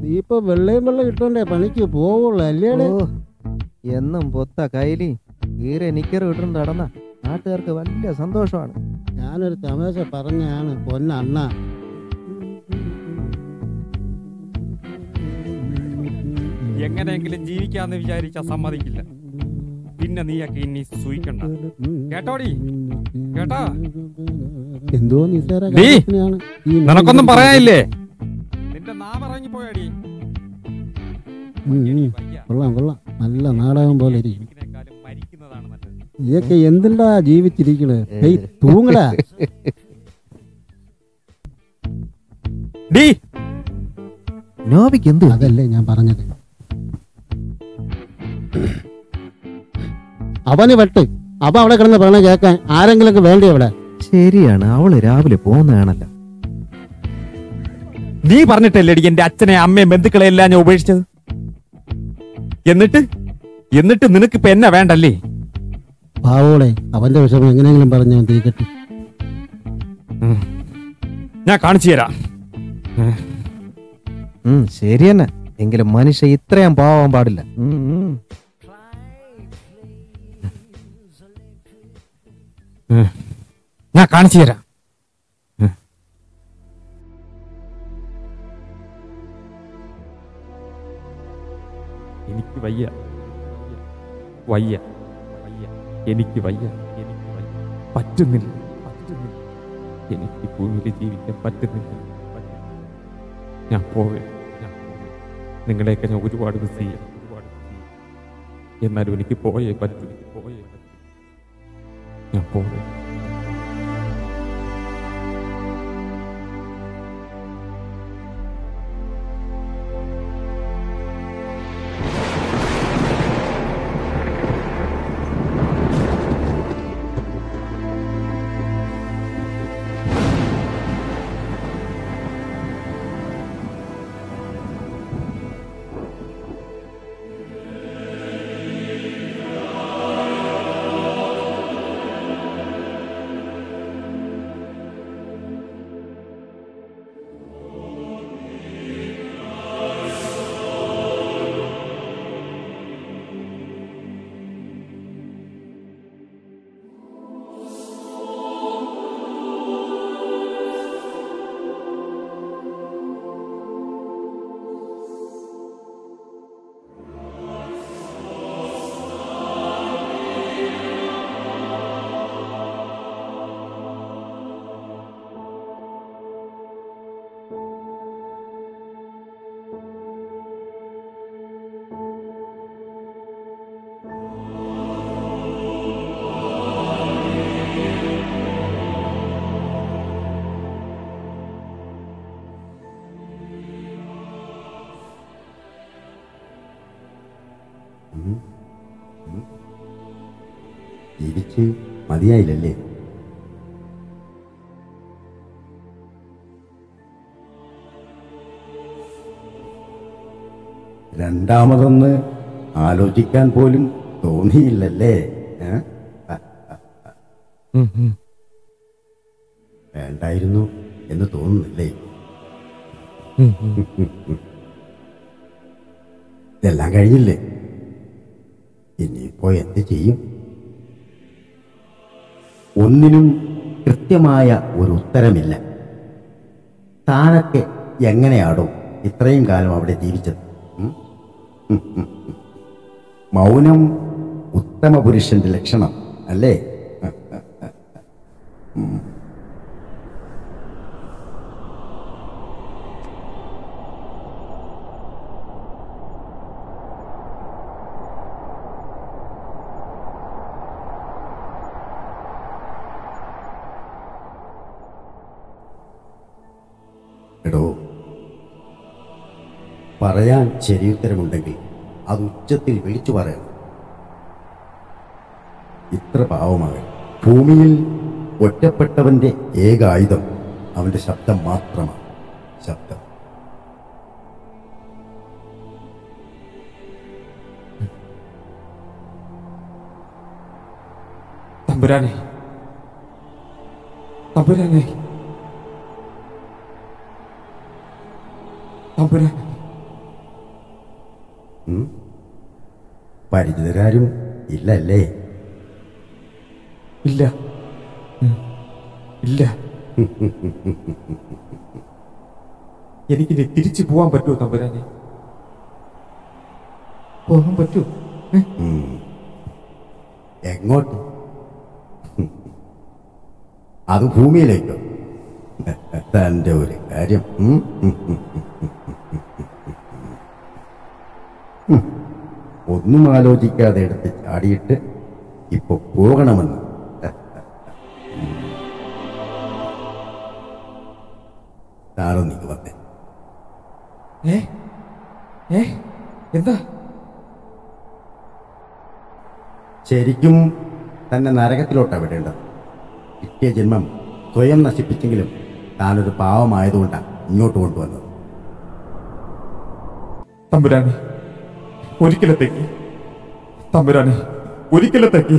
നീ ഇപ്പൊ വെള്ളയും വെള്ളം ഇട്ടോണ്ടേ പണിക്ക് പോവുള്ളൂ അല്ലേടെ ഓ എന്നും പൊത്ത കയ്യില് ഈരെ നിക്കർ ഇട്ടുണ്ട് നടന്ന നാട്ടുകാർക്ക് വലിയ സന്തോഷമാണ് ഞാനൊരു തമാശ പറഞ്ഞാണ് പൊന്നണ്ണ എങ്ങനെയെങ്കിലും ജീവിക്കാന്ന് വിചാരിച്ച സമ്മതിക്കില്ല പിന്നെ നീയൊക്കെ ഇനി സൂയിക്കണ്ട കേട്ടോടി കേട്ടാ എന്തോ നിസ്സാര ഡീ, കാര്യത്തിനാണ് ഈ നിനക്കൊന്നും പറയാനില്ലേ നിന്റെ നാവിറങ്ങി പോയാടി ഉം, ഉം. കൊള്ളാം കൊള്ളാം നല്ല നാടകം പോലെ ഇരിക്കും ഇതിനേക്കാളും മരിക്കുന്നതാണ് നല്ലത് നീയൊക്കെ എന്തിണ്ടാ ജീവിച്ചിരിക്കണ് ഹേയ് തൂങ്ങടാ ഡീ നോബിക്ക് എന്ത് അതല്ലേ ഞാൻ പറഞ്ഞത് അവന് വെട്ട് അവ അവിടെ കിടന്ന് പറയണ കേൾക്കാൻ ആരെങ്കിലും വേണ്ടി അവിടെ ശരിയാണ് അവള് രാവിലെ പോകുന്നതാണല്ലോ നീ പറഞ്ഞിട്ടല്ലേടി എന്റെ അച്ഛനെ അമ്മയും ബന്ധുക്കളെ എല്ലാം ഞാൻ ഉപേക്ഷിച്ചത് എന്നിട്ട് എന്നിട്ട് നിനക്ക് ഇപ്പൊ എന്നെ വേണ്ടല്ലേ പാവോളെ അവന്റെ വിഷമം എങ്ങനെയെങ്കിലും പറഞ്ഞ് അവൻ തീക്കട്ടെ ഞാൻ കാണിച്ചു തരാം ഉം ശരി തന്നെ എങ്കിലും മനുഷ്യ ഇത്രയും പാവാൻ പാടില്ല ഉം, ഉം. ഞാൻ കാണിച്ചു തരാം എനിക്ക് വയ്യ വയ്യ വയ്യ എനിക്ക് വയ്യ എനിക്ക് വയ്യ പറ്റുന്നില്ല പറ്റുന്നില്ല എനിക്ക് ഭൂമിയിൽ ജീവിക്കാൻ പറ്റുന്നില്ല പറ്റുന്നില്ല. ഞാൻ പോവേ ഞാൻ പോവേ നിങ്ങളെയൊക്കെ ഞാൻ ഒരുപാട് മിസ് ചെയ്യാം ഒരുപാട് miss ചെയ്യും. എന്നാലും എനിക്ക് പോയേ പറ്റൂ എനിക്ക് പോയേ പറ്റൂ ഞാൻ പോവേ ജീവിച്ച് മതിയായില്ലല്ലേ രണ്ടാമതൊന്ന് ആലോചിക്കാൻ പോലും തോന്നിയില്ലല്ലേ ഏ? വേണ്ടായിരുന്നു എന്ന് തോന്നുന്നില്ലേ ഇതെല്ലാം കഴിഞ്ഞില്ലേ ഇനിയിപ്പോ എന്ത് ചെയ്യും ഒന്നിനും കൃത്യമായ ഒരു ഉത്തരമില്ല താനൊക്കെ എങ്ങനെയാടോ ഇത്രയും കാലം അവിടെ ജീവിച്ചത് ഉം? മൗനം ഉത്തമ പുരുഷന്റെ ലക്ഷണം അല്ലേ ഉം. എടോ പറയാൻ ശരിയുത്തരമുണ്ടെങ്കിൽ അത് ഉച്ചത്തിൽ വിളിച്ചു പറയണം ഇത്ര പാവമാകൻ ഭൂമിയിൽ ഒറ്റപ്പെട്ടവന്റെ ഏക ആയുധം അവന്റെ ശബ്ദം മാത്രമാണ് ശബ്ദം തമ്പുരാനെ തമ്പുരാനെ തമ്പുരാനെ ഉം? പരിചിതരാരും ഇല്ലല്ലേ ഇല്ല ഉം. ഇല്ല എനിക്കിനി തിരിച്ചു പോവാൻ പറ്റുമോ തമ്പുരാനെ പോകാൻ പറ്റുമോ ഉം. എങ്ങോട്ട് അത് ഭൂമിയിലേക്കോ തൻ്റെ ഒരു കാര്യം ഉം? ഉം. ഒന്നും ആലോചിക്കാതെ എടുത്ത് ചാടിയിട്ട് ഇപ്പൊ പോകണമെന്ന് താഴെ നീ വന്നേ ഏ ഏ എന്താ ശരിക്കും തന്നെ നരകത്തിലോട്ടാ വിടേണ്ടത് കിട്ടിയ ജന്മം സ്വയം നശിപ്പിച്ചെങ്കിലും താനൊരു പാവമായതുകൊണ്ടാണ് ഇങ്ങോട്ട് കൊണ്ടുവന്നത് തമ്പുരാനെ ഒരിക്കലത്തേക്ക് തമ്പുരാനെ ഒരിക്കലത്തേക്ക്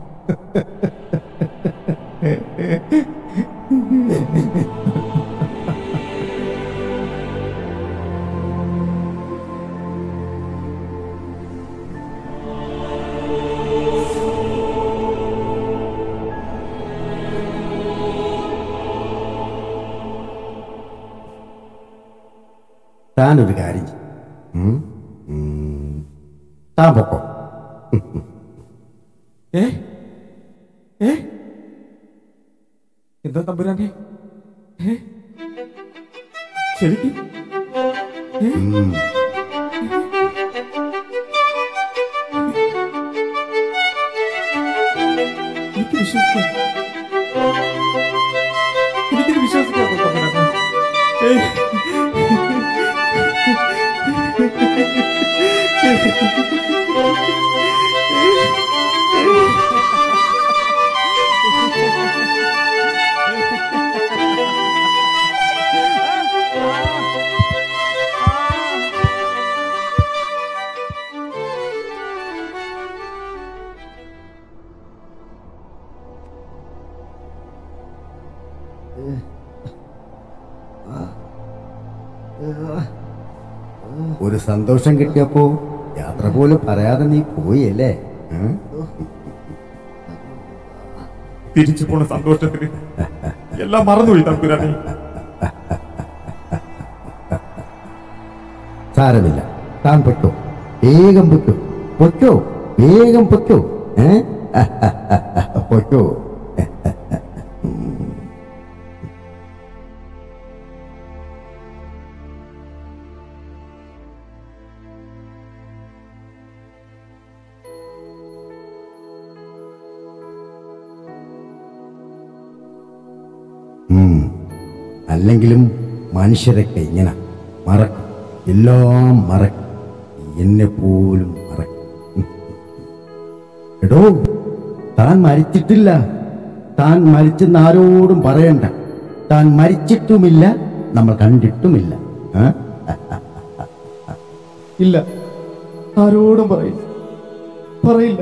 താനൊരു കാര്യം ചെയ്യ്. ഉം? ഉം. താൻ പൊക്കോ ഏ ഏ എന്താ തമ്പുരാനെ ഏ ശരിക്കും ഉം. എനിക്ക് വിശ്വസിക്കാം എനിക്കിത് വിശ്വസിക്കാം തമ്പുരാനെ ഏ ഒരു സന്തോഷം കിട്ടിയപ്പോ യാത്ര പോലും പറയാതെ നീ പോയല്ലേ ഉം? തിരിച്ചു പോണ സന്തോഷത്തിന് എല്ലാം മറന്നുപോയി തമ്പുരാനെ സാരമില്ല താൻ പൊയ്ക്കോ വേഗം പൊയ്ക്കോ പൊയ്ക്കോ വേഗം പൊയ്ക്കോ ഏ പൊയ്ക്കോ ഉം. അല്ലെങ്കിലും മനുഷ്യരൊക്കെ ഇങ്ങനെ മറക്കും എല്ലാം മറക്കും എന്നെ പോലും മറക്കും ഉം. എടോ താൻ മരിച്ചിട്ടില്ല താൻ മരിച്ചെന്ന് ആരോടും പറയണ്ട താൻ മരിച്ചിട്ടുമില്ല നമ്മൾ കണ്ടിട്ടുമില്ല ആ? ഇല്ല ആരോടും പറയില്ല പറയില്ല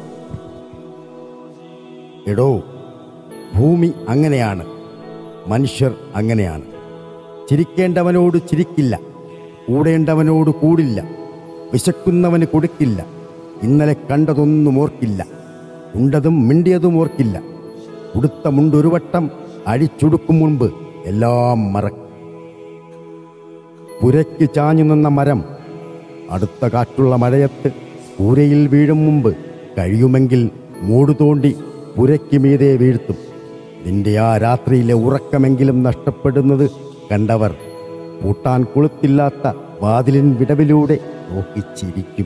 എടോ ഭൂമി അങ്ങനെയാണ് മനുഷ്യർ അങ്ങനെയാണ് ചിരിക്കേണ്ടവനോട് ചിരിക്കില്ല കൂടേണ്ടവനോട് കൂടില്ല വിശക്കുന്നവന് കൊടുക്കില്ല ഇന്നലെ കണ്ടതൊന്നും ഓർക്കില്ല ഉണ്ടതും മിണ്ടിയതും ഓർക്കില്ല ഉടുത്ത മുണ്ടൊരു വട്ടം അഴിച്ചുടുക്കും മുൻപ് എല്ലാം മറക്കും പുരയ്ക്ക് ചാഞ്ഞു നിന്ന മരം അടുത്ത കാറ്റുള്ള മഴയത്ത് കൂരയിൽ വീഴും മുമ്പ് കഴിയുമെങ്കിൽ മൂട് തോണ്ടി പുരയ്ക്ക് മീതെ വീഴ്ത്തും നിന്റെ ആ രാത്രിയിലെ ഉറക്കമെങ്കിലും നഷ്ടപ്പെടുന്നത് കണ്ടവർ പൂട്ടാൻ കൊളുത്തില്ലാത്ത വാതിലിൻ വിടവിലൂടെ നോക്കിച്ചിരിക്കും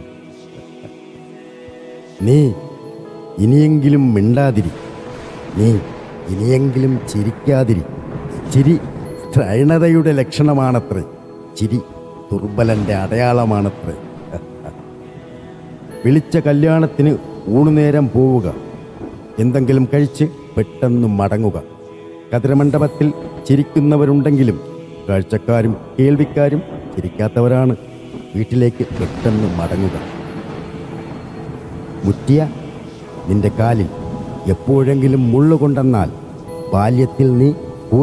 നീ ഇനിയെങ്കിലും മിണ്ടാതിരി നീ ഇനിയെങ്കിലും ചിരിക്കാതിരി ചിരി സ്ത്രൈണതയുടെ ലക്ഷണമാണത്രേ ചിരി ദുർബലന്റെ അടയാളമാണത്രേ വിളിച്ച കല്യാണത്തിന് ഊണുനേരം പോവുക എന്തെങ്കിലും കഴിച്ച് പെട്ടെന്ന് മടങ്ങുക കതിരമണ്ഡപത്തിൽ ചിരിക്കുന്നവരുണ്ടെങ്കിലും കാഴ്ചക്കാരും കേൾവിക്കാരും ചിരിക്കാത്തവരാണ് വീട്ടിലേക്ക് പെട്ടെന്ന് മടങ്ങുക മുറ്റിയ നിന്റെ കാലിൽ എപ്പോഴെങ്കിലും മുള്ളുകൊണ്ടെന്നാൽ ബാല്യത്തിൽ നീ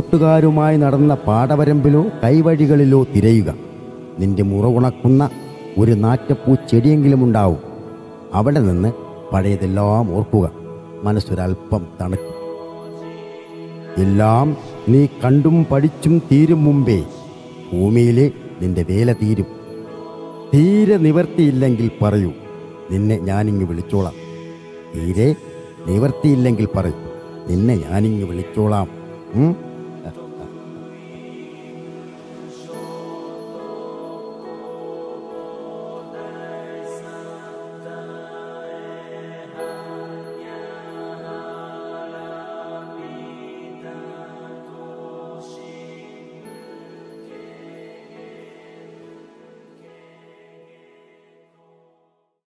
കൂട്ടുകാരുമായി നടന്ന പാടവരമ്പിലോ കൈവഴികളിലോ തിരയുക നിന്റെ മുറ ഉണക്കുന്ന ഒരു നാറ്റപ്പൂ ചെടിയെങ്കിലും ഉണ്ടാവും അവിടെ നിന്ന് പഴയതെല്ലാം ഓർക്കുക മനസ്സൊരല്പം തണുക്കും എല്ലാം നീ കണ്ടും പഠിച്ചും തീരും മുമ്പേ ഭൂമിയിലെ നിന്റെ വേല തീരും തീരെ നിവർത്തിയില്ലെങ്കിൽ പറയൂ നിന്നെ ഞാനിങ്ങ് വിളിച്ചോളാം തീരെ നിവർത്തിയില്ലെങ്കിൽ പറയൂ നിന്നെ ഞാനിങ്ങ് വിളിച്ചോളാം ഉം?